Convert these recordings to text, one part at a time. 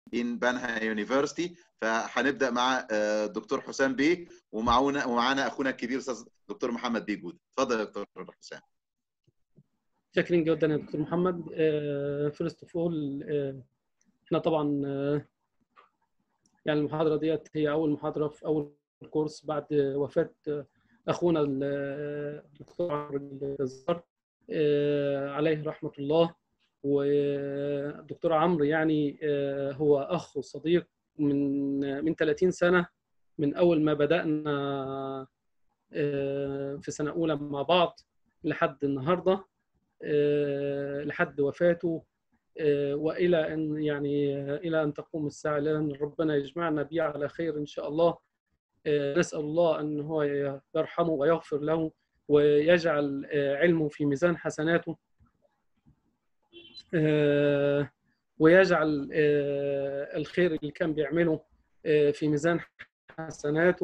in بنها يونيفرستي فهنبدا مع الدكتور حسام بيه ومعونا ومعانا اخونا الكبير استاذ دكتور محمد بيه جود اتفضل يا دكتور حسام شاكرين جدا يا دكتور محمد فيرست اوف اول احنا طبعا يعني المحاضره ديت هي اول محاضره في اول كورس بعد وفاه اخونا الدكتور عمرو الجزار عليه رحمه الله والدكتور عمرو يعني هو اخ وصديق من من 30 سنه من اول ما بدانا في سنه اولى مع بعض لحد النهارده لحد وفاته والى ان يعني الى ان تقوم الساعه لان ربنا يجمعنا به على خير ان شاء الله نسال الله ان هو يرحمه ويغفر له ويجعل علمه في ميزان حسناته ويجعل الخير اللي كان بيعمله في ميزان حسناته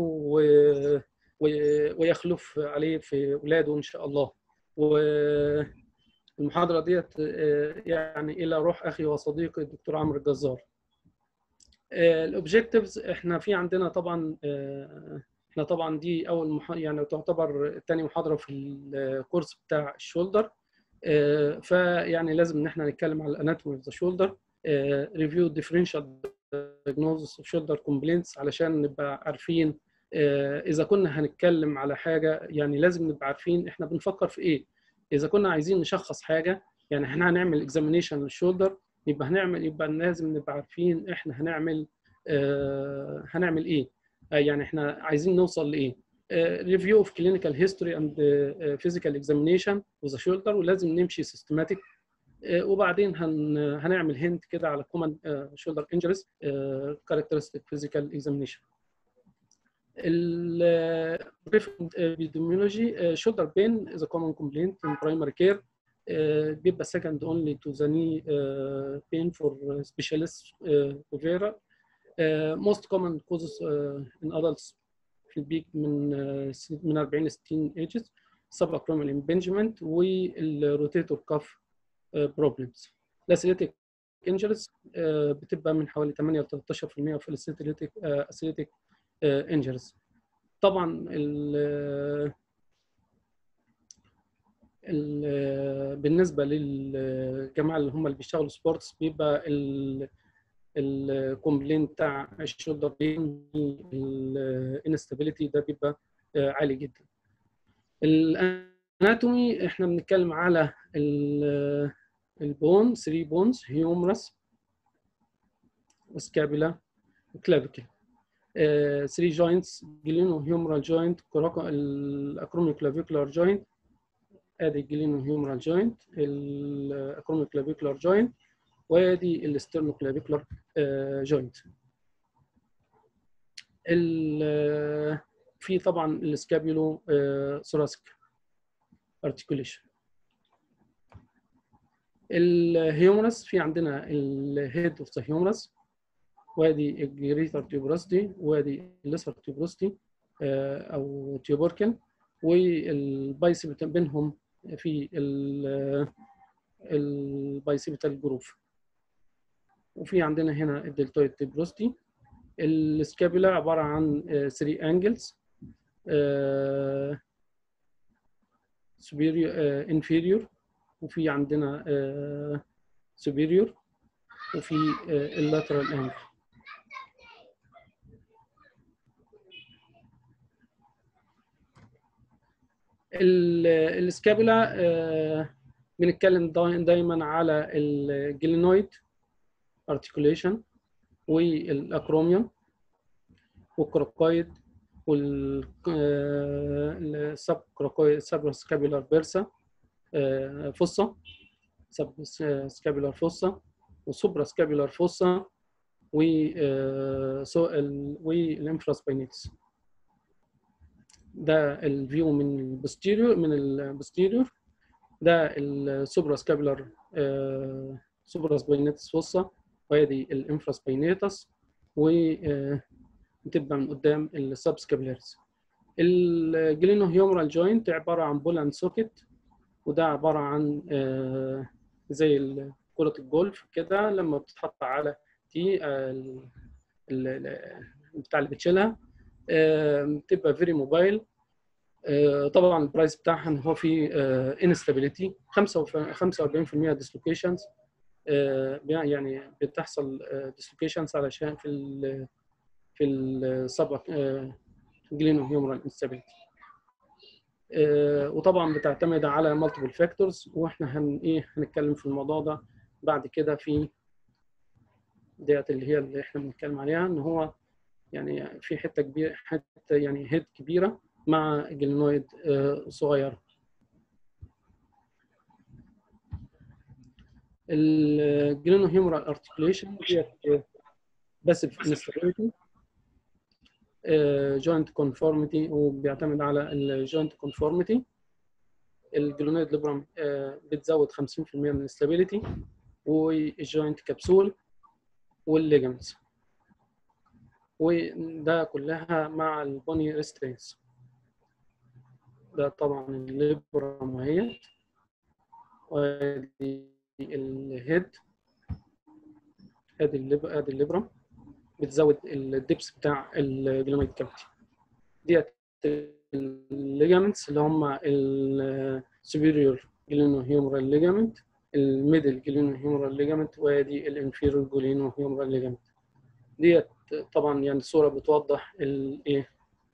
ويخلف عليه في اولاده ان شاء الله والمحاضره ديت يعني الى روح اخي وصديقي الدكتور عمرو الجزار الاوبجكتيفز احنا في عندنا طبعا احنا طبعا دي اول مح... يعني تعتبر ثاني محاضره في الكورس بتاع الشولدر فيعني لازم ان احنا نتكلم على الاناتومي اوف ذا شولدر ريفيو ديفرنشال دايجنوزس اوف شولدر كومبلينتس علشان نبقى عارفين اذا كنا هنتكلم على حاجه يعني لازم نبقى عارفين احنا بنفكر في ايه اذا كنا عايزين نشخص حاجه يعني احنا هنعمل اكزامينيشن للشولدر يبقى هنعمل يبقى لازم نبقى عارفين احنا هنعمل آه هنعمل ايه آه يعني احنا عايزين نوصل لايه ريفيو اوف كلينيكال هيستوري اند فيزيكال اكزامينيشن وذ شولدر ولازم نمشي سيستماتيك وبعدين هن هنعمل هنت كده على كومن شولدر انجريز كاركترستيك فيزيكال اكزامينيشن الابيديميولوجي شولدر بين از كومن كومبلينت ان برايمري كير بيبقى second only to the knee uh, pain for specialist uh, Vera. Uh, most common causes uh, in adults في البيك من uh, من 40 ل 60 ages subacromial impingement والروتيتور كاف بروبلمز الاسيليتيك انجريز بتبقى من حوالي 8 ل 13% في الاسيليتيك اسيليتيك انجريز طبعا ال بالنسبه للجماعه اللي هم اللي بيشتغلوا سبورتس بيبقى الكومبلين بتاع الشولدر بين الانستابيليتي ده بيبقى عالي جدا الاناتومي احنا بنتكلم على البون 3 بونز هيومرس وسكابيلا وكلافيكل 3 جوينتس جلينو هيومرال جوينت الاكروميو كلافيكولار جوينت ادي الجلينو هيومرال جوينت الاكروميو كلافيكولار جوينت وادي الاسترنو كلافيكولار جوينت في طبعا السكابيولو ثوراسيك ارتكوليشن الهيومرس في عندنا الهيد اوف ذا هيومرس وادي الجريتر تيوبروستي وادي الليسر تيوبروستي او تيوبوركل والبايسبت بينهم في البايسبتال جروف وفي عندنا هنا الدلتويد تيبروستي السكابولا عباره عن 3 انجلز superior inferior وفي عندنا superior وفي اللاترال انجل السكابولا بنتكلم دايما على الجلينويد ارتكوليشن والاكروميوم والكروكويد والسب كروكويد سب سكابولار بيرسا فوسا سب سكابولار فوسا وسوبرا سكابولار فوسا و والانفراسباينيتس ده الفيو من البوستيريور من البوستيريور ده السوبرا سكابولار سوبرا سباينيتس فوسا وادي الانفراسباينيتس وتبقى من قدام السب سكابولاريس الجلينو هيومرال جوينت عباره عن بول اند سوكيت وده عباره عن زي كره الجولف كده لما بتتحط على تي بتاع اللي بتشيلها بتبقى فيري موبايل طبعا البرايس بتاعها ان هو في انستابيليتي 45% ديسلوكيشنز يعني بتحصل ديسلوكيشنز علشان في ال في السبق جلينو هيومرال انستابيليتي وطبعا بتعتمد على مالتيبل فاكتورز واحنا هن ايه هنتكلم في الموضوع ده بعد كده في ديت اللي هي اللي احنا بنتكلم عليها ان هو يعني في حته كبيره حته يعني هيد كبيره مع جلينويد صغير الجلينو هيومرال ارتكوليشن ديت باسيف انستابيليتي جوينت كونفورميتي وبيعتمد على الجوينت كونفورميتي الجلونويد ليبرام بتزود 50% من الاستابيليتي والجوينت كبسول والليجمنتس وده كلها مع البوني ريسترينز ده طبعا الليبرام وهي وادي الهيد ادي الليب ادي الليبرام بتزود الدبس بتاع الجلوميد كافيتي ديت الليجامنتس اللي هم السوبيريور جلينو هيومرال ليجامنت الميدل جلينو هيومرال ليجامنت وادي الانفيريور جلينو هيومرال ليجامنت ديت طبعا يعني الصوره بتوضح الايه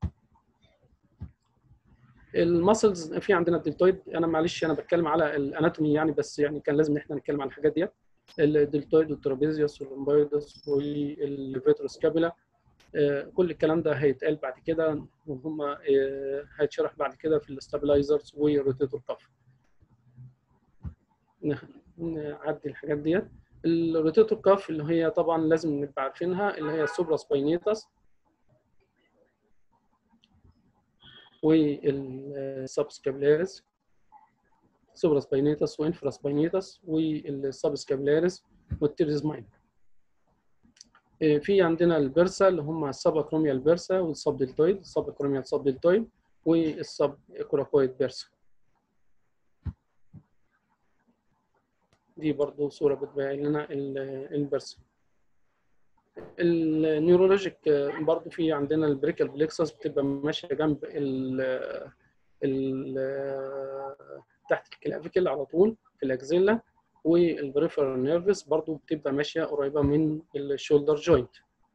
المسلز في عندنا الدلتويد انا معلش انا بتكلم على الاناتومي يعني بس يعني كان لازم ان احنا نتكلم عن الحاجات ديت الدلتويد والترابيزيوس واللومبايدس والفيتروسكابيلا كل الكلام ده هيتقال بعد كده وهم هيتشرح بعد كده في الاستابلايزرز والروتيتور كاف نعدي الحاجات ديت الروتيتور كاف اللي هي طبعا لازم نبقى عارفينها اللي هي السوبرا سباينيتاس والسبسكابلاريس سوبرا سباينيتاس وانفرا سباينيتاس والسبسكابلاريس والتيرز ماين في عندنا البرسا اللي هم السباكروميال بيرسا والسب دلتويد السباكروميال سب دلتويد والسب كوراكويد بيرسا دي برضو صورة بتبين لنا البرسا النيورولوجيك برضو في عندنا البريكال بليكسس بتبقى ماشية جنب ال ال تحت الكلافيكل على طول في الاكزيلا والبريفرال نيرفس برضو بتبقى ماشيه قريبه من الشولدر جوينت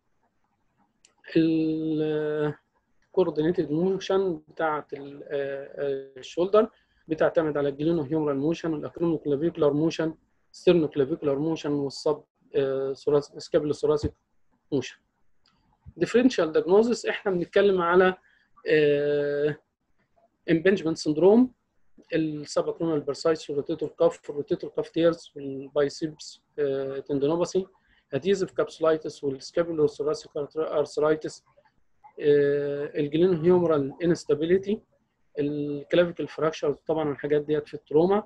الكوردينيتد موشن بتاعه الشولدر بتعتمد على الجلينو هيومرال موشن والاكرونو كلافيكولار موشن ستيرنو كلافيكولار موشن والسب سكابل ثوراسيك موشن ديفرنشال دياجنوزس احنا بنتكلم على امبنجمنت سندروم السباكرونال برسايتس والروتيتور كاف والروتيتور كاف تيرز والبايسيبس تندونوباثي اديزيف كابسولايتس والسكابولو ثوراسيك ارثرايتس الجلين هيومرال انستابيليتي الكلافيكال فراكشر طبعا الحاجات ديت في التروما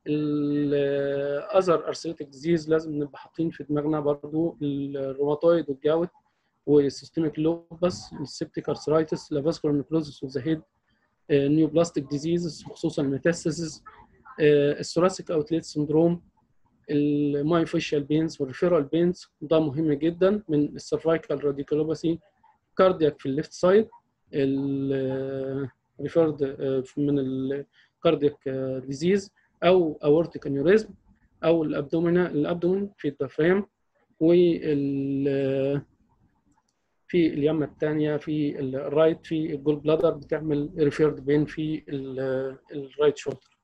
الاذر ارثريتك ديزيز لازم نبقى حاطين في دماغنا برضو الروماتويد والجاوت والسيستميك لوبس السبتيك ارثرايتس لافاسكولار نيكروزس اوف ذا هيد نيو بلاستيك ديزيزز خصوصا الميتاستاسيس الثوراسيك اوتليت سندروم المايوفيشال بينز والريفيرال بينز ده مهم جدا من السيرفايكال راديكولوباثي كاردياك في الليفت سايد ريفيرد من الكاردياك ديزيز او اورتيك انيوريزم او الابدومين الابدومين في الدفرام وال في اليمة الثانية في الرايت في الجول بلادر بتعمل ريفيرد بين في الرايت شولدر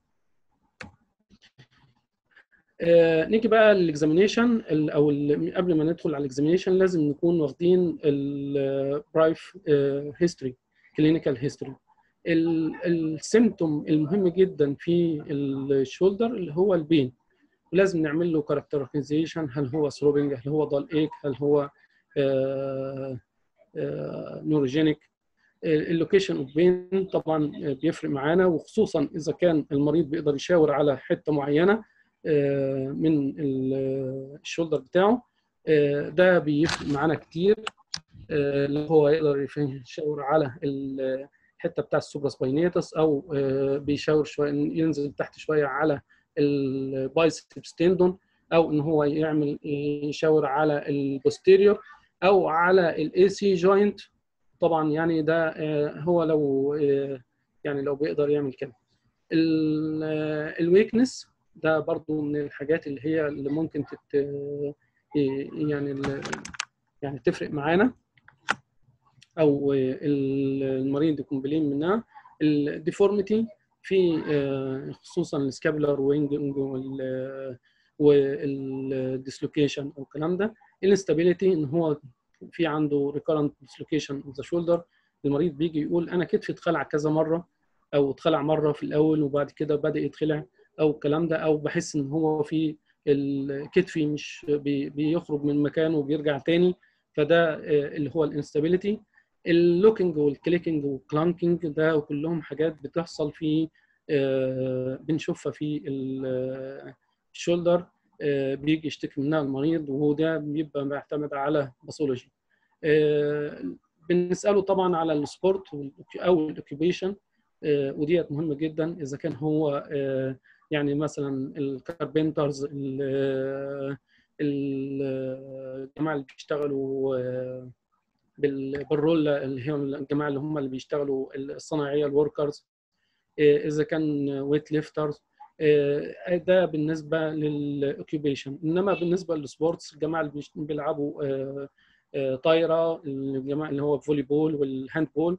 آه نيجي بقى للاكزامينيشن او قبل ما ندخل على الاكزامينيشن لازم نكون واخدين البرايف هيستوري كلينيكال هيستوري السيمتوم المهم جدا في الشولدر اللي هو البين ولازم نعمل له كاركترايزيشن هل هو ثروبنج هل هو ضل ايك هل هو آه نيوروجينيك اللوكيشن اوف بين طبعا بيفرق معانا وخصوصا اذا كان المريض بيقدر يشاور على حته معينه من الشولدر بتاعه ده بيفرق معانا كتير اللي هو يقدر يشاور على الحته بتاع السوبرا سباينيتس او بيشاور شويه ينزل تحت شويه على البايسبس تندون او ان هو يعمل يشاور على البوستيريور او على الاي سي جوينت طبعا يعني ده هو لو يعني لو بيقدر يعمل كده الويكنس ده برضو من الحاجات اللي هي اللي ممكن تت يعني يعني تفرق معانا او المريض يكون بلين منها الديفورميتي في خصوصا السكابولار وينج والديسلوكيشن او الكلام ده الانستابيليتي ان هو في عنده ريكورنت ديسلوكيشن اوف ذا شولدر المريض بيجي يقول انا كتفي اتخلع كذا مره او اتخلع مره في الاول وبعد كده بدا يتخلع او الكلام ده او بحس ان هو في الكتفي مش بي بيخرج من مكانه وبيرجع تاني فده اللي هو الانستابيليتي اللوكينج والكليكنج والكلانكينج ده كلهم حاجات بتحصل في بنشوفها في الشولدر بيجي يشتكي منها المريض وده بيبقى بيعتمد على باثولوجي بنساله طبعا على السبورت او الاوكيبيشن وديت مهمه جدا اذا كان هو يعني مثلا الكاربنترز الجماعه اللي بيشتغلوا بالرولا اللي هي الجماعه اللي هم اللي بيشتغلوا الصناعيه الوركرز اذا كان ويت ليفترز ده بالنسبه للاوكيبيشن انما بالنسبه للسبورتس الجماعه اللي بيلعبوا طايره الجماعه اللي هو فولي بول والهاند بول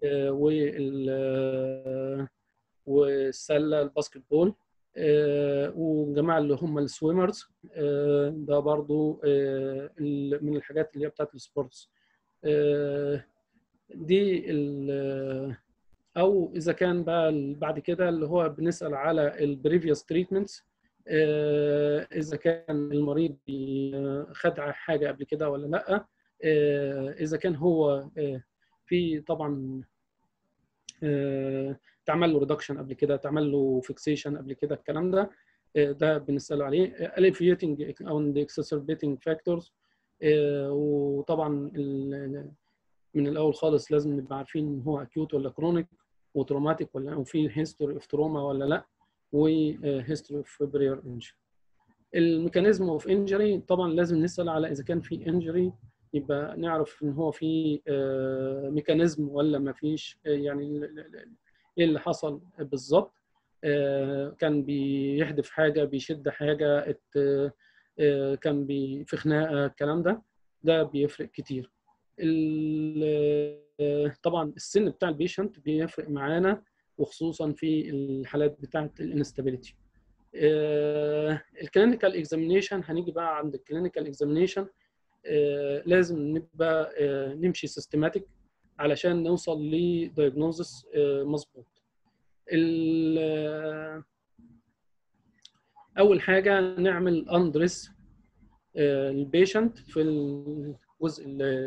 وال والسله الباسكت بول والجماعه اللي هم السويمرز ده برضو من الحاجات اللي هي بتاعت السبورتس دي او اذا كان بقى بعد كده اللي هو بنسال على البريفيوس تريتمنتس اذا كان المريض خد حاجه قبل كده ولا لا اذا كان هو في طبعا تعمل له ريدكشن قبل كده تعمل له فيكسيشن قبل كده الكلام ده ده بنسال عليه alleviating او exacerbating factors وطبعا من الاول خالص لازم نبقى عارفين ان هو اكيوت ولا كرونيك وتروماتيك ولا او في هيستوري اوف تروما ولا لا وهيستوري اوف برير انجري الميكانيزم اوف انجري طبعا لازم نسال على اذا كان في انجري يبقى نعرف ان هو في ميكانيزم ولا ما فيش يعني ايه اللي حصل بالظبط كان بيحدف حاجه بيشد حاجه كان بي في خناقه الكلام ده ده بيفرق كتير طبعا السن بتاع البيشنت بيفرق معانا وخصوصا في الحالات بتاعه الانستابيليتي الكلينيكال اكزامينيشن هنيجي بقى عند الكلينيكال اكزامينيشن لازم نبقى نمشي سيستماتيك علشان نوصل لدايجنوزس مظبوط اول حاجه نعمل اندرس البيشنت في الجزء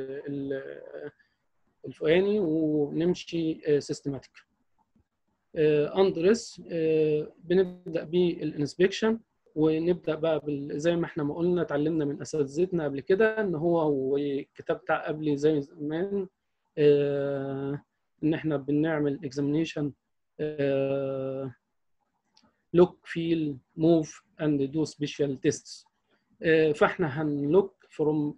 الفوقاني ونمشي سيستماتيك اندرس بنبدا بالانسبكشن ونبدا بقى بال... زي ما احنا ما قلنا اتعلمنا من اساتذتنا قبل كده ان هو والكتاب بتاع قبلي زي زمان آه ان احنا بنعمل اكزامينيشن لوك فيل موف اند دو سبيشال تيستس فاحنا هنلوك فروم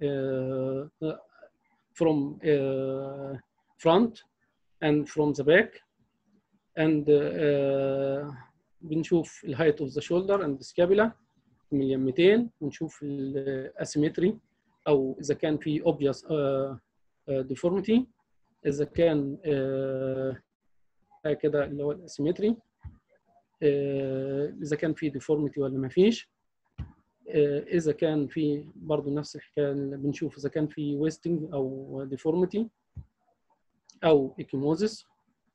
فروم فرونت and from the back and uh, بنشوف الهايت اوف ذا شولدر اند سكابولا من اليمتين ونشوف الاسيمتري او اذا كان في اوبفيوس ديفورميتي اذا كان كده اللي هو الاسيمتري اذا كان في ديفورميتي ولا ما فيش اذا كان في برضه نفس الحكايه اللي بنشوف اذا كان في ويستنج او ديفورميتي او ايكيموزيس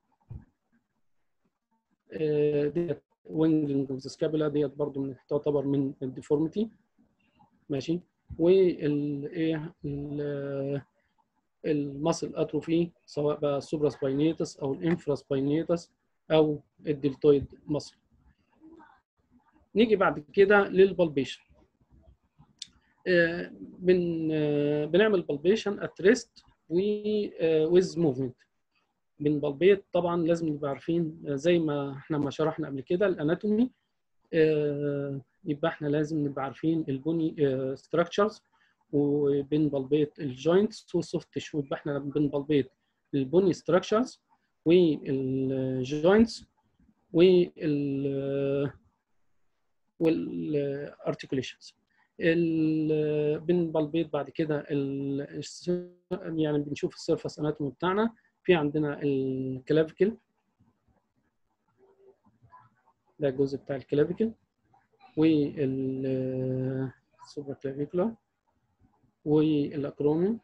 ديت وينجنج اوف ذا سكابولا ديت برضه من تعتبر من الديفورميتي ماشي وال ايه الماسل اتروفي سواء بقى السوبرا سباينيتس او الانفرا سباينيتس او الدلتويد ماسل نيجي بعد كده للبالبيشن بن بنعمل بالبيشن ات ريست ويز موفمنت بنبلبيت طبعا لازم نبقى عارفين زي ما احنا ما شرحنا قبل كده الاناتومي يبقى احنا لازم نبقى عارفين البني ستراكشرز وبنبلبيت الجوينتس والسوفت تيشو يبقى احنا بنبلبيت البني ستراكشرز والجوينتس وال والارتكوليشنز بنبلبيت بعد كده ال يعني بنشوف السيرفس اناتومي بتاعنا في عندنا الكلافيكل ده الجزء بتاع الكلافيكل وال سوبر كلافيكولا والاكرومين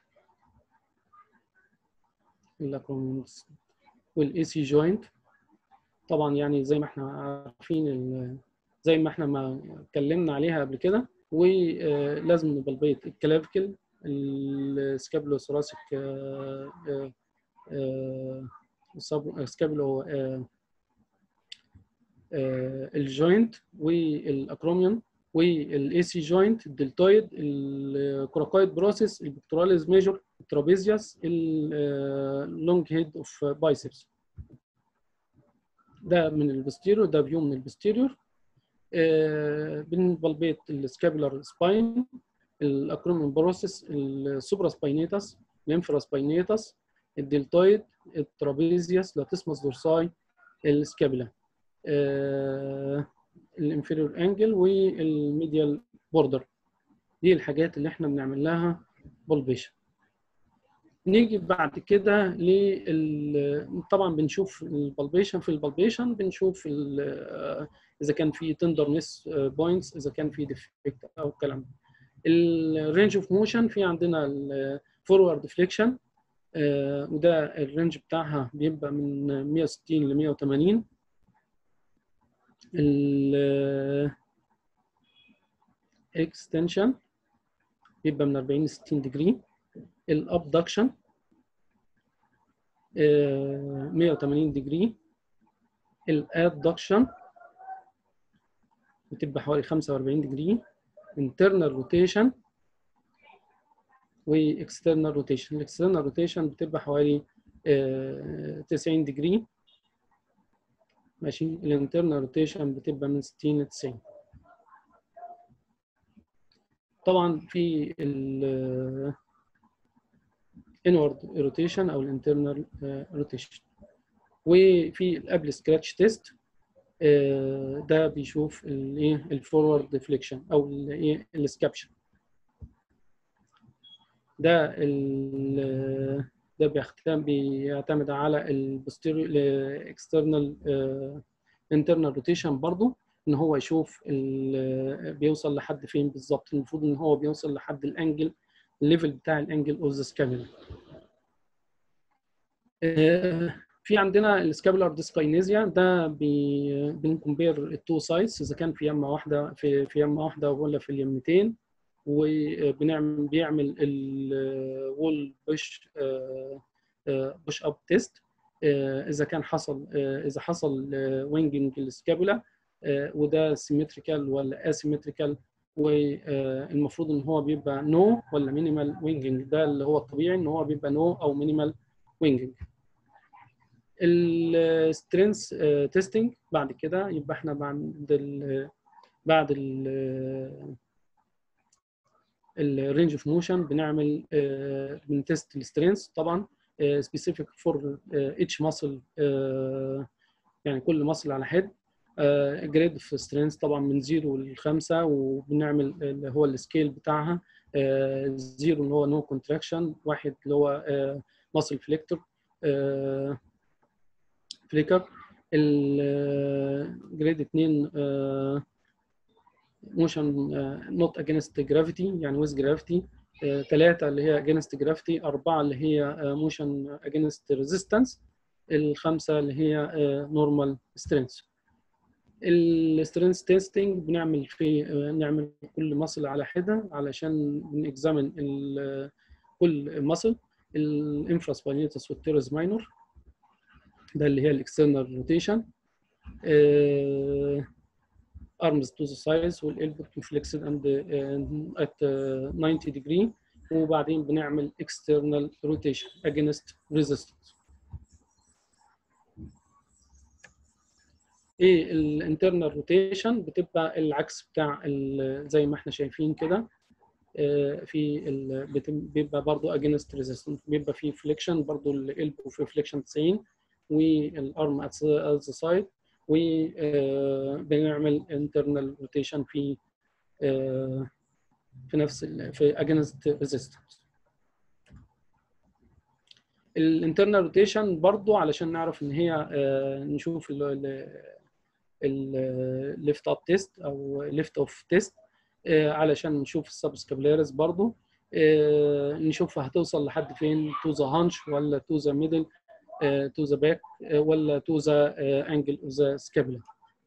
الاكرومين والاي سي جوينت طبعا يعني زي ما احنا عارفين زي ما احنا ما اتكلمنا عليها قبل كده ولازم نبلبيت الكلافيكل السكابلو ثوراسيك سكابلو الجوينت والاكروميون والاي سي جوينت الدلتويد الكوراكويد بروسيس البكتوراليز ميجور الترابيزيوس اللونج هيد اوف بايسبس ده من البستيريور ده فيو من البستيريور آه بنبلبيت السكابولار سباين الاكروميون بروسيس السوبرا سباينيتاس الانفرا سباينيتاس الدلتويد الترابيزيوس لاتسموس دورساي السكابولا آه الانفيريور انجل والميديال بوردر دي الحاجات اللي احنا بنعمل لها بولبيشن نيجي بعد كده لل طبعا بنشوف البلبيشن في البلبيشن بنشوف اذا كان في تندرنس بوينتس اذا كان في ديفكت او الكلام ده الرينج اوف موشن في عندنا الفورورد فليكشن وده الرينج بتاعها بيبقى من 160 ل 180 الاكستنشن بيبقى من 40 ل 60 ديجري الابدكشن 180 ديجري الادكشن بتبقى حوالي 45 ديجري internal روتيشن واكسترنال روتيشن الاكسترنال روتيشن بتبقى حوالي 90 ديجري ماشي الانترنال روتيشن بتبقى من 60 ل 90 طبعا في ال inward rotation او الانترنال روتيشن وفي الابل سكراتش تيست ده بيشوف الايه الفورورد ديفليكشن او الايه السكابشن ده ال ده بيعتمد بيعتمد على البوستيريو الاكسترنال انترنال روتيشن برضو ان هو يشوف بيوصل لحد فين بالظبط المفروض ان هو بيوصل لحد الانجل الليفل بتاع الانجل اوف ذا سكابولا في عندنا السكابولار ديسكاينيزيا ده بنكمبير التو سايتس اذا كان في يمه واحده في في يمه واحده ولا في اليمتين وبنعمل بيعمل الوول بوش بوش اب تيست اذا كان حصل اذا حصل وينجنج السكابولا وده سيمتريكال ولا اسيمتريكال والمفروض ان هو بيبقى نو no ولا مينيمال وينجنج ده اللي هو الطبيعي ان هو بيبقى نو no او مينيمال وينجنج السترينث تيستنج بعد كده يبقى احنا بعد ال بعد ال الرينج اوف موشن بنعمل بنتست السترينث طبعا سبيسيفيك فور اتش ماسل يعني كل ماسل على حد جريد اوف سترينث طبعا من 0 ل 5 وبنعمل اللي هو السكيل بتاعها 0 اللي هو نو كونتراكشن واحد اللي هو ماسل فليكتور فليكر الجريد 2 موشن نوت اجينست جرافيتي يعني ويز جرافيتي ثلاثة اللي هي اجينست جرافيتي أربعة اللي هي موشن اجينست ريزيستنس الخمسة اللي هي نورمال سترينث السترينث تيستنج بنعمل في نعمل كل مصل على حدة علشان بنكزامن كل مصل الانفراسبانيتس والتيرز ماينور ده اللي هي الاكسترنال روتيشن arms to the sides والelbow to flexed and uh, at uh, 90 degree وبعدين بنعمل external rotation against resistance ايه الانترنال روتيشن بتبقى العكس بتاع زي ما احنا شايفين كده في بيبقى برضو اجينست ريزيستنس بيبقى في فليكشن برضو الالبو في فليكشن 90 والارم ات ذا سايد وبنعمل انترنال روتيشن في في نفس في اجينست ريزيستنس الانترنال روتيشن برضو علشان نعرف ان هي نشوف الليفت اب تيست او ليفت اوف تيست علشان نشوف السبسكابلاريس برضو نشوف هتوصل لحد فين تو ذا هانش ولا تو ذا ميدل تو ذا باك ولا تو ذا انجل اوف ذا سكابولا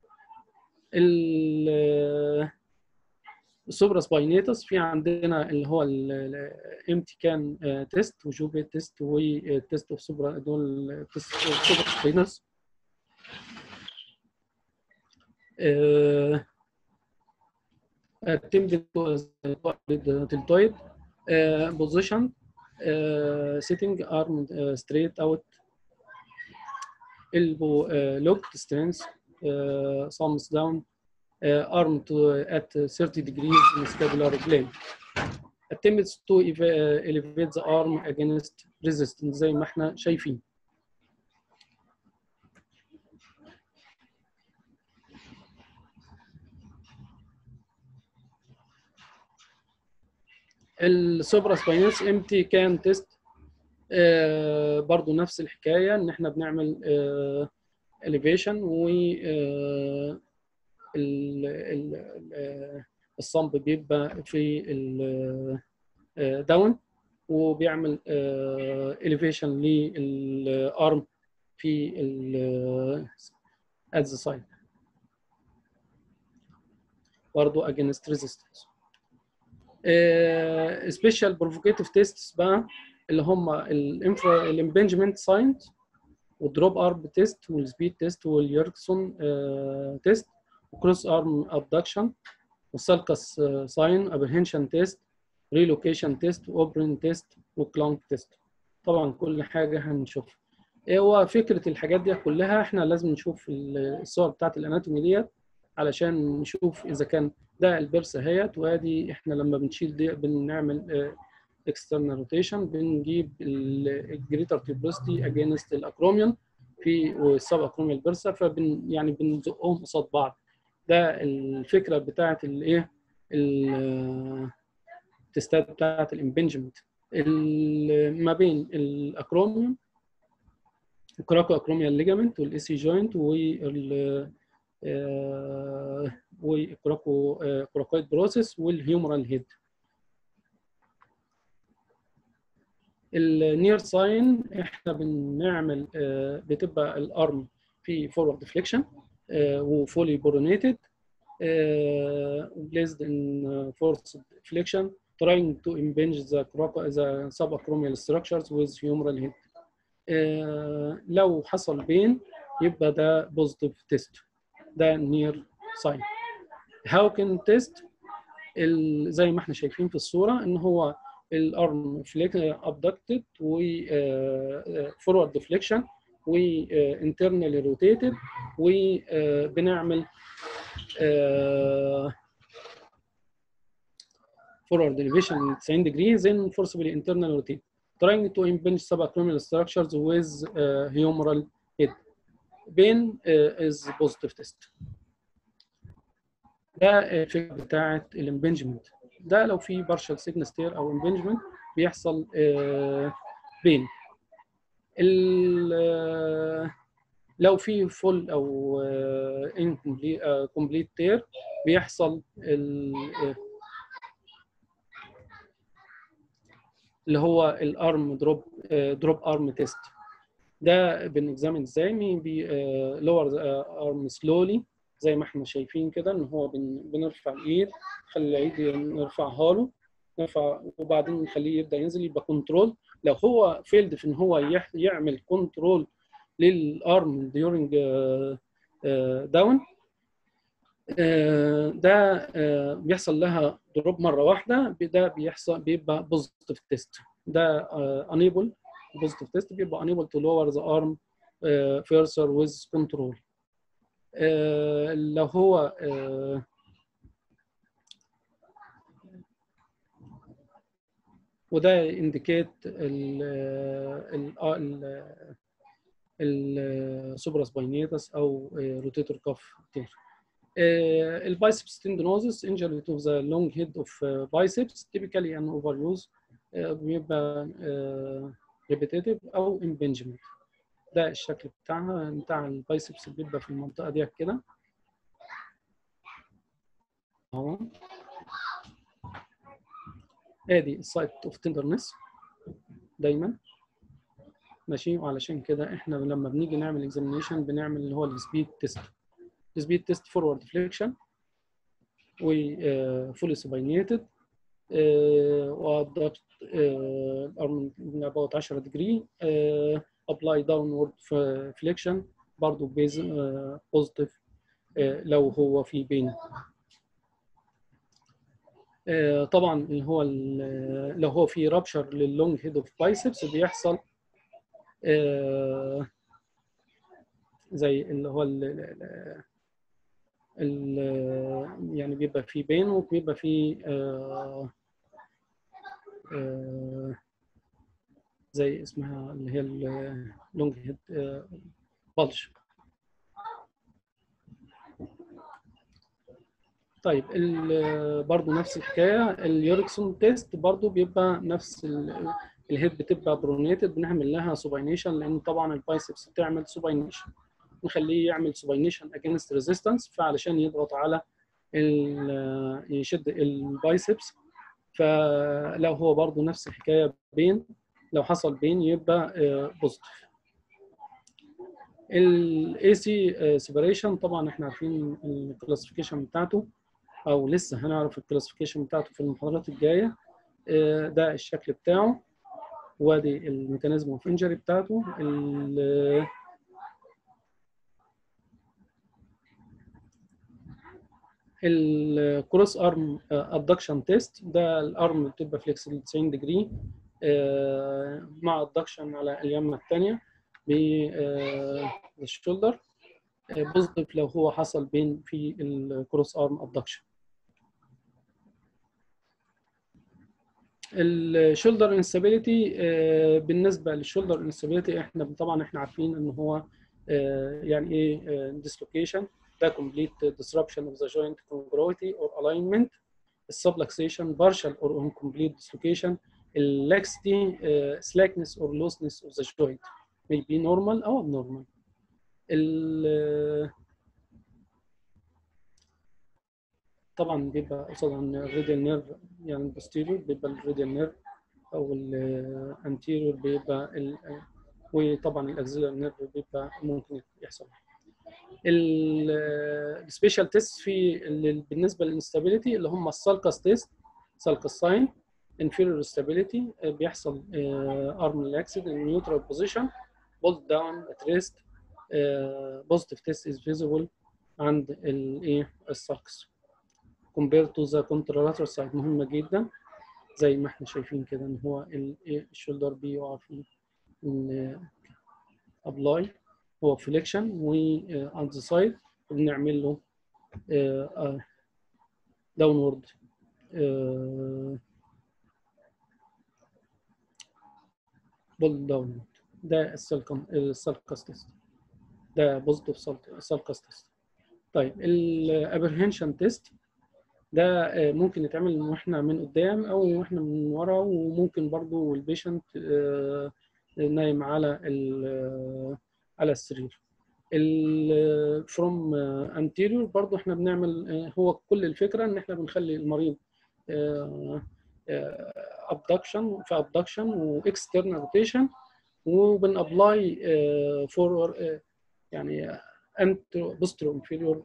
السوبرا سباينيتس في عندنا اللي هو الامتي كان تيست وجوبي تيست وتيست اوف سوبرا دول تيست اوف سوبرا سباينس attempted to the deltoid uh, position uh, sitting arm uh, straight out elbow uh, locked stance uh, thumbs down uh, arm to at 30 degrees in scapular plane attempts to elevate the arm against resistance زي ما احنا شايفين السوبرا سباينس امتي كان تيست آه برضو نفس الحكايه ان احنا بنعمل آه elevation و آه الصمب بيبقى في الداون وبيعمل elevation للارم في ال at the side برضو against resistance سبيشال بروفوكيتيف تيستس بقى اللي هم الانفرا الامبنجمنت ساينت والدروب ارم تيست والسبيد تيست واليوركسون تيست وكروس ارم ابدكشن والسالكس ساين ابرهنشن تيست ريلوكيشن تيست واوبرين تيست وكلونك تيست طبعا كل حاجه هنشوفها هو فكره الحاجات دي كلها احنا لازم نشوف الصور بتاعت الاناتومي ديت علشان نشوف اذا كان ده البرس اهيت وادي احنا لما بنشيل دي بنعمل اكسترنال روتيشن بنجيب الجريتر تيوبروستي اجينست الاكروميون في والسب اكروميال بيرسا فبن يعني بنزقهم قصاد بعض ده الفكره بتاعه الايه التستات بتاعه الامبنجمنت ما بين الاكروميون الكراكو اكروميال ليجامنت والاي سي جوينت وال والكراكو كراكويد بروسيس والهيومرال هيد النير ساين احنا بنعمل بتبقى الارم في فورورد فليكشن وفولي بورونيتد placed in forced flexion trying to impinge the, the subacromial structures with humeral head لو حصل بين يبقى ده بوزيتيف تيست ده نير ساين هاوكن تيست زي ما احنا شايفين في الصوره ان هو الارم فليك ابدكتد و فورورد ديفليكشن وانترنالي روتيتد وبنعمل forward elevation 90 degrees then forcibly internal rotate trying to impinge subacromial structures with uh, humeral head pain uh, is positive test ده الفكره بتاعت الامبنجمنت ده لو في بارشال سيجنس تير او امبنجمنت بيحصل بين لو في فول او انكمبليت تير بيحصل اللي هو الارم دروب دروب ارم تيست ده بنكزامن ازاي بي لور ارم سلولي زي ما احنا شايفين كده ان هو بن بنرفع الايد نخلي العيد نرفعها له نرفع وبعدين نخليه يبدا ينزل يبقى كنترول لو هو فيلد في ان هو يعمل كنترول للارم ديورنج داون ده بيحصل لها دروب مره واحده ده بيحصل بيبقى بوزيتيف تيست ده انيبل بوزيتيف تيست بيبقى unable to lower the arm uh, further with control آه، لو هو آه، وده انديكيت ال ال السوبرا سباينيتس او روتيتور كاف تير البايسبس تندونوزس injury to the long head of uh, biceps typically an overuse uh, بيبقى uh, repetitive او impingement ده الشكل بتاعها بتاع البايسبس بيبقى في المنطقه دي كده اهو ادي السايت اوف تندرنس دايما ماشي وعلشان كده احنا لما بنيجي نعمل اكزامينيشن بنعمل اللي هو السبيد تيست السبيد تيست فورورد فليكشن وفولي سباينيتد وضغط الارم من about 10 ديجري ابلاي داونورد فليكشن برضه بيز بوزيتيف لو هو في بين طبعا اللي هو لو هو في رابشر لللونج هيد اوف بايسبس بيحصل زي اللي هو ال ال يعني بيبقى في بين وبيبقى في زي اسمها اللي هي اللونج هيد بلج طيب برضه نفس الحكايه اليوركسون تيست برضه بيبقى نفس الهيد بتبقى برونيتد بنعمل لها سوباينيشن لان طبعا البايسبس بتعمل سوباينيشن نخليه يعمل سوباينيشن اجينست ريزيستنس فعلشان يضغط على يشد البايسبس فلو هو برضه نفس الحكايه بين لو حصل بين يبقى بوزيتيف الاي سي سيبريشن طبعا احنا عارفين الكلاسيفيكيشن بتاعته او لسه هنعرف الكلاسيفيكيشن بتاعته في المحاضرات الجايه ده الشكل بتاعه وادي الميكانيزم اوف انجري بتاعته الكروس ارم ادكشن تيست ده الارم بتبقى فليكسبل 90 ديجري مع ادكشن على اليمه الثانيه بالشولدر بوزيتيف لو هو حصل بين في الكروس ارم ادكشن الشولدر انستابيليتي بالنسبه للشولدر انستابيليتي احنا طبعا احنا عارفين ان هو يعني ايه ديسلوكيشن ده complete disruption of the joint congruity or alignment subluxation partial or incomplete dislocation laxity uh, slackness or looseness of the joint may be normal او abnormal ال طبعا بيبقى قصاد الراديال نيرف يعني البوستيريور بيبقى الراديال نيرف او الانتيريور بيبقى ال وطبعا الاكزيلر نيرف بيبقى ممكن يحصل السبيشال تيست في بالنسبه للانستابيليتي اللي هم السالكاس تيست سالكاس ساين inferior stability بيحصل arm relaxed in neutral position pulled down at rest positive test is visible عند الايه الساكس compared to the contralateral side مهمه جدا زي ما احنا شايفين كده ان هو الشولدر بيقع في ابلاي هو فليكشن و on the side بنعمل له داونورد بول داون ده السالكاس تيست ده بوزيتيف سالكاس تيست طيب الابرهنشن تيست ده ممكن يتعمل واحنا من قدام او واحنا من ورا وممكن برضو البيشنت نايم على على السرير الفروم انتيريور برضو احنا بنعمل هو كل الفكره ان احنا بنخلي المريض ابدكشن في ابدكشن واكسترنال روتيشن وبنابلاي فور يعني انت بوسترو انفيريور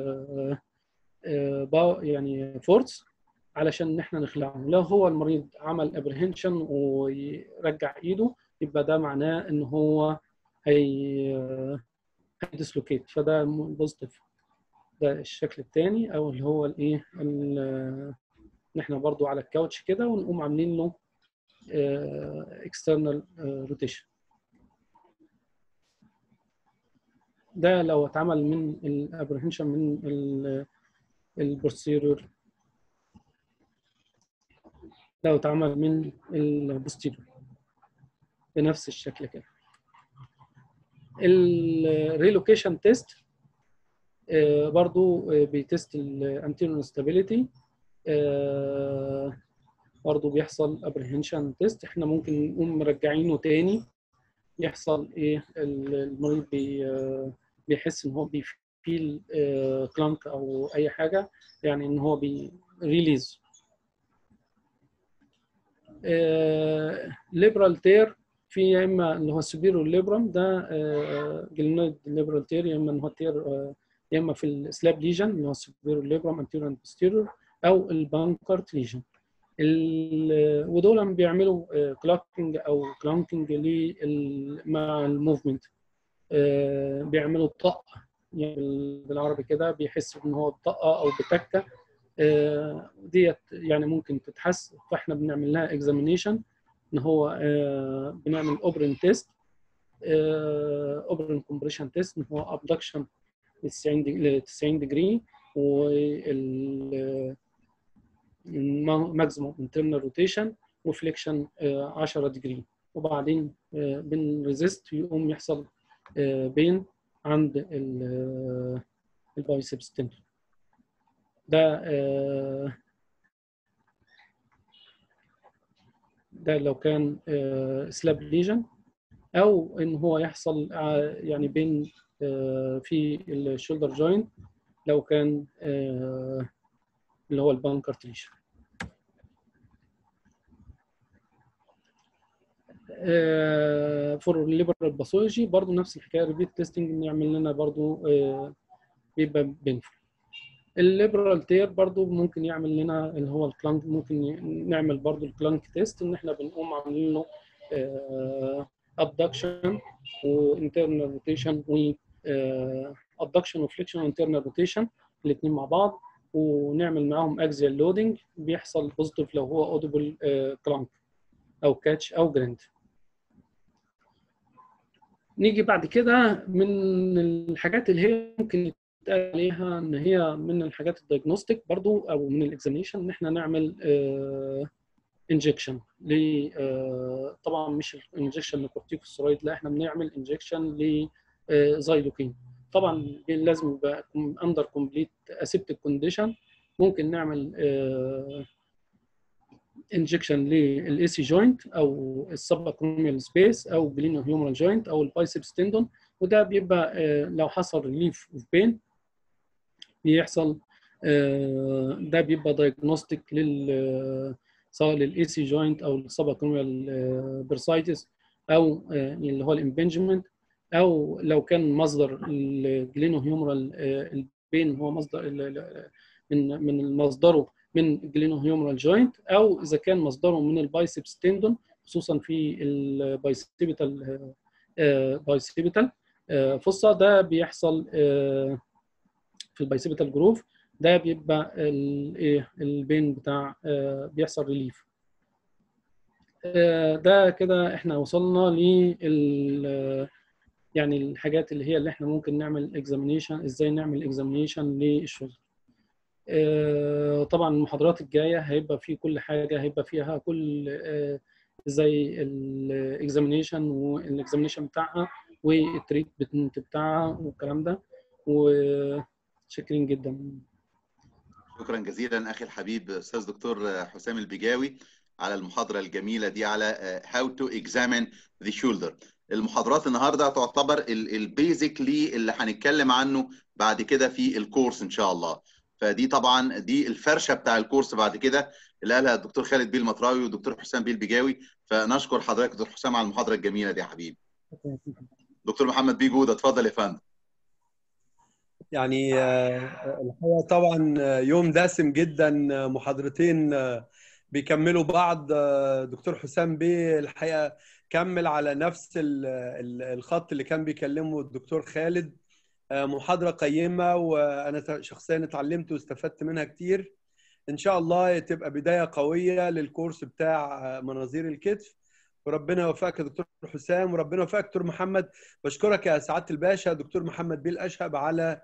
يعني فورس علشان ان احنا نخلعه لو هو المريض عمل ابرهنشن ويرجع ايده يبقى ده معناه ان هو هي هيديسلوكيت فده بوزيتيف ده الشكل الثاني او اللي هو الايه ان احنا برضو على الكاوتش كده ونقوم عاملين له اكسترنال روتيشن ده لو اتعمل من الابرهنشن من البوستيريور لو اتعمل من البوستيريور بنفس الشكل كده الريلوكيشن تيست برضو بيتست الانتيريور ستابيليتي برضو بيحصل ابريهنشن تيست احنا ممكن نقوم مرجعينه تاني يحصل ايه المريض بي بيحس ان هو بيفيل كلانك او اي حاجه يعني ان هو بيريليز ليبرال تير في يا اما اللي هو السوبيرو ليبرم ده جلنود ليبرال تير يا اما ان هو تير يا اما في السلاب ليجن اللي هو السوبيرو ليبرم انتيريور اند بوستيريور او البانكارت ليجن ودول بيعملوا كلاكينج او كلانكينج مع الموفمنت بيعملوا طقه يعني بالعربي كده بيحس ان هو بطقه او بتكه ديت يعني ممكن تتحس فاحنا بنعمل لها اكزامينيشن ان هو بنعمل اوبرن تيست اوبرن كومبريشن تيست ان هو ابدكشن ل 90 ديجري وال ماكسيموم انترنال روتيشن وفليكشن 10 ديجري وبعدين بنريزيست يقوم يحصل بين عند البايسبس تندون ده ده لو كان سلاب ليجن او ان هو يحصل يعني بين في الشولدر جوينت لو كان اللي هو البانكرت ليجن فور الليبرال باثولوجي برضه نفس الحكايه ريبيت تيستنج نعمل لنا برضه بيبقى بينفول الليبرال تير برضو ممكن يعمل لنا اللي هو الكلانك ممكن نعمل برضو الكلانك تيست ان احنا بنقوم عاملين له ابدكشن وانترنال روتيشن و ابدكشن وفليكشن وانترنال روتيشن الاثنين مع بعض ونعمل معاهم اكزيال لودنج بيحصل بوزيتيف لو هو اوديبل كلانك او كاتش او جراند نيجي بعد كده من الحاجات اللي هي ممكن يتقال عليها ان هي من الحاجات الدايجنوستيك برضو او من الاكزامينشن ان احنا نعمل انجكشن ل طبعا مش انجكشن لكورتيكوستيرويد لا احنا بنعمل انجكشن لزايلوكين طبعا لازم يبقى اندر كومبليت اسيبتيك كونديشن ممكن نعمل انجكشن للاي سي جوينت او السباكروميال سبيس او جلينو هيومرال جوينت او البايسبس تندون وده بيبقى لو حصل ريليف اوف بين بيحصل ده بيبقى دايجنوستيك لل سواء للاي سي جوينت او السباكروميال بيرسايتس او اللي هو الامبنجمنت او لو كان مصدر الجلينو هيومرال البين هو مصدر من من مصدره من الجلينو هيومرال جوينت او اذا كان مصدره من البايسبس تندون خصوصا في البايسيبيتال بايسيبيتال فصة ده بيحصل في البايسيبيتال جروف ده بيبقى الايه البين بتاع بيحصل ريليف ده كده احنا وصلنا ل يعني الحاجات اللي هي اللي احنا ممكن نعمل اكزامينيشن ازاي نعمل اكزامينيشن للشولدر طبعا المحاضرات الجايه هيبقى في كل حاجه هيبقى فيها كل زي الاكزامينيشن والاكزامينيشن بتاعها والتريتمنت بتاعها والكلام ده وشاكرين جدا شكرا جزيلا اخي الحبيب استاذ دكتور حسام البجاوي على المحاضره الجميله دي على how to examine the shoulder المحاضرات النهارده تعتبر البيزك لي اللي هنتكلم عنه بعد كده في الكورس ان شاء الله فدي طبعا دي الفرشه بتاع الكورس بعد كده اللي قالها الدكتور خالد بيه المطراوي والدكتور حسام بيه البجاوي فنشكر حضرتك دكتور حسام على المحاضره الجميله دي يا حبيبي دكتور محمد بيه جوده اتفضل يا فندم يعني الحقيقه طبعا يوم دسم جدا محاضرتين بيكملوا بعض دكتور حسام بيه الحقيقه كمل على نفس الخط اللي كان بيكلمه الدكتور خالد محاضره قيمه وانا شخصيا اتعلمت واستفدت منها كتير ان شاء الله تبقى بدايه قويه للكورس بتاع مناظير الكتف وربنا يوفقك يا دكتور حسام وربنا يوفقك دكتور محمد بشكرك يا سعاده الباشا دكتور محمد بيه الاشهب على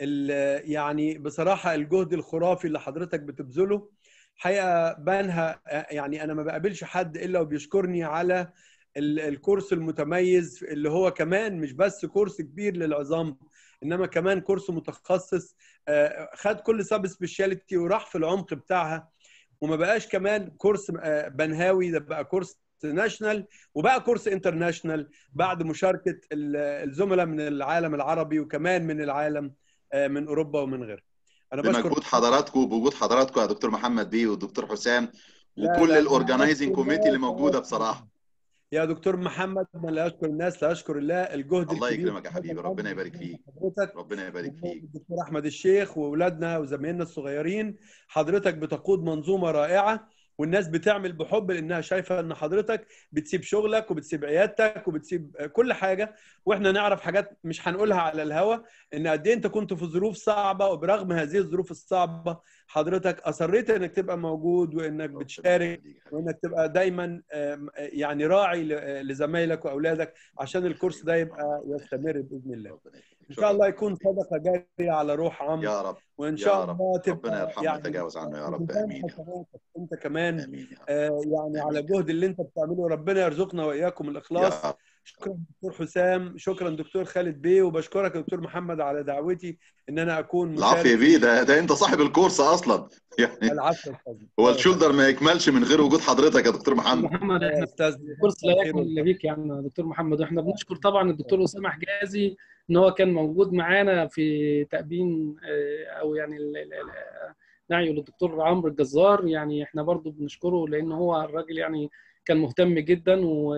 يعني بصراحه الجهد الخرافي اللي حضرتك بتبذله حقيقه بانها يعني انا ما بقابلش حد الا وبيشكرني على الكورس المتميز اللي هو كمان مش بس كورس كبير للعظام انما كمان كورس متخصص خد كل سب سبيشاليتي وراح في العمق بتاعها وما بقاش كمان كورس بنهاوي ده بقى كورس ناشونال وبقى كورس انترناشونال بعد مشاركه الزملاء من العالم العربي وكمان من العالم من اوروبا ومن غيرها انا بشكر بمجهود حضراتكم وبوجود حضراتكم يا دكتور محمد بيه والدكتور حسام وكل الاورجنايزنج كوميتي اللي موجوده بصراحه يا دكتور محمد من لا يشكر الناس لا يشكر الله الجهد الله يكرمك يا حبيبي ربنا يبارك فيك ربنا يبارك فيك الدكتور احمد الشيخ واولادنا وزمايلنا الصغيرين حضرتك بتقود منظومه رائعه والناس بتعمل بحب لانها شايفه ان حضرتك بتسيب شغلك وبتسيب عيادتك وبتسيب كل حاجه واحنا نعرف حاجات مش هنقولها على الهوا ان قد ايه انت كنت في ظروف صعبه وبرغم هذه الظروف الصعبه حضرتك اصريت انك تبقى موجود وانك بتشارك وانك تبقى دايما يعني راعي لزمايلك واولادك عشان الكورس ده يبقى يستمر باذن الله. ان شاء الله يكون صدقه جاريه على روح عمرو يا رب وان شاء الله تبقى ربنا يرحمه يعني ويتجاوز عنه يا رب امين انت كمان آمين آه يعني على الجهد اللي انت بتعمله ربنا يرزقنا واياكم الاخلاص شكرا دكتور حسام شكرا دكتور خالد بيه وبشكرك يا دكتور محمد على دعوتي ان انا اكون العفو يا بيه ده ده انت صاحب الكورس اصلا يعني العفو هو الشولدر ما يكملش من غير وجود حضرتك يا دكتور محمد محمد احنا الكورس لا يكمل الا بيك يا عم دكتور محمد واحنا بنشكر طبعا الدكتور اسامه حجازي ان هو كان موجود معانا في تأبين او يعني نعيه للدكتور عمرو الجزار يعني احنا برضو بنشكره لان هو الراجل يعني كان مهتم جدا و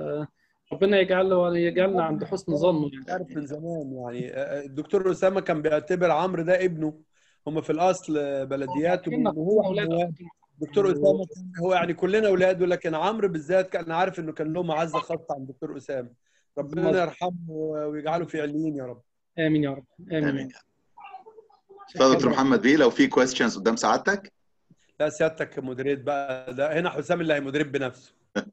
ربنا يجعله يجعلنا عند حسن ظنه يعني عارف من زمان يعني الدكتور اسامه كان بيعتبر عمرو ده ابنه هم في الاصل بلديات وهو دكتور اسامه هو يعني كلنا اولاده لكن عمرو بالذات كان عارف انه كان له معزه خاصه عند الدكتور اسامه ربنا يرحمه ويجعله في عليين يا رب امين يا رب امين, آمين. استاذ دكتور محمد بيه لو في كويستشنز قدام سعادتك لا سيادتك مديريت بقى ده هنا حسام اللي هيمديريت بنفسه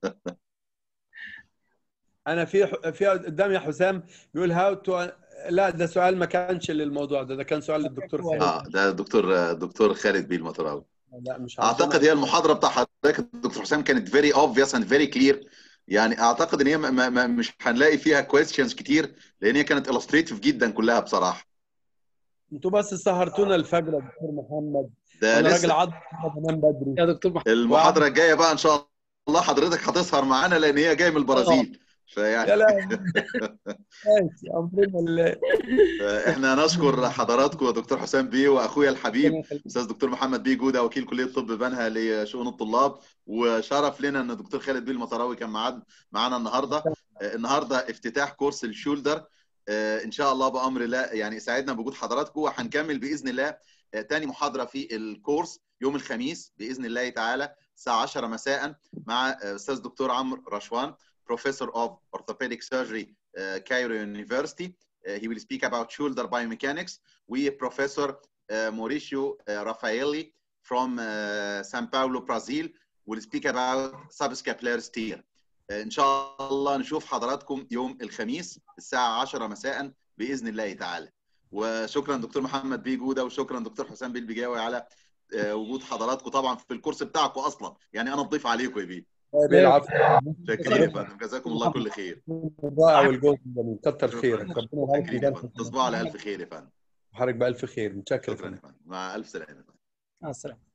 انا في في قدامي حسام بيقول هاو تو لا ده سؤال ما كانش للموضوع ده ده كان سؤال للدكتور خالد اه ده الدكتور دكتور خالد بيه المطراوي لا مش اعتقد هي المحاضره بتاع حضرتك الدكتور حسام كانت فيري اوبفيس اند فيري كلير يعني اعتقد ان هي ما ما مش هنلاقي فيها كويستشنز كتير لان هي كانت illustrative جدا كلها بصراحه انتوا بس سهرتونا الفجر يا دكتور محمد ده انا لسه راجل عض بنام بدري يا دكتور محمد المحاضره الجايه بقى ان شاء الله حضرتك هتسهر معانا لان هي جايه من البرازيل فيعني يا لا ماشي امرنا الله احنا نشكر حضراتكم يا دكتور حسام بيه واخويا الحبيب استاذ دكتور محمد بيه جوده وكيل كليه طب بنها لشؤون الطلاب وشرف لنا ان الدكتور خالد بيه المطراوي كان معانا النهارده النهارده افتتاح كورس الشولدر ان شاء الله بامر الله يعني سعدنا بوجود حضراتكم وهنكمل باذن الله تاني محاضره في الكورس يوم الخميس باذن الله تعالى الساعه 10 مساء مع استاذ دكتور عمرو رشوان professor of orthopedic surgery uh, Cairo University. Uh, he will speak about shoulder biomechanics. We Professor uh, Mauricio uh, Raffaelli from uh, Sao Paulo, Brazil, will speak about subscapular steer. Uh, إن شاء الله نشوف حضراتكم يوم الخميس الساعة 10 مساء بإذن الله تعالى. وشكرا دكتور محمد بيه جودة وشكرا دكتور حسام بيه البجاوي على وجود حضراتكم طبعا في الكورس بتاعكم أصلا يعني أنا أضيف عليكم يا بيه. بالعفو شكرا يا فندم جزاكم الله كل خير الرائع والجهد الجميل كتر خيرك ربنا يبارك فيك تصبحوا على الف خير يا فندم حضرتك بألف خير متشكر شكرا يا فندم مع الف سلامه مع السلامه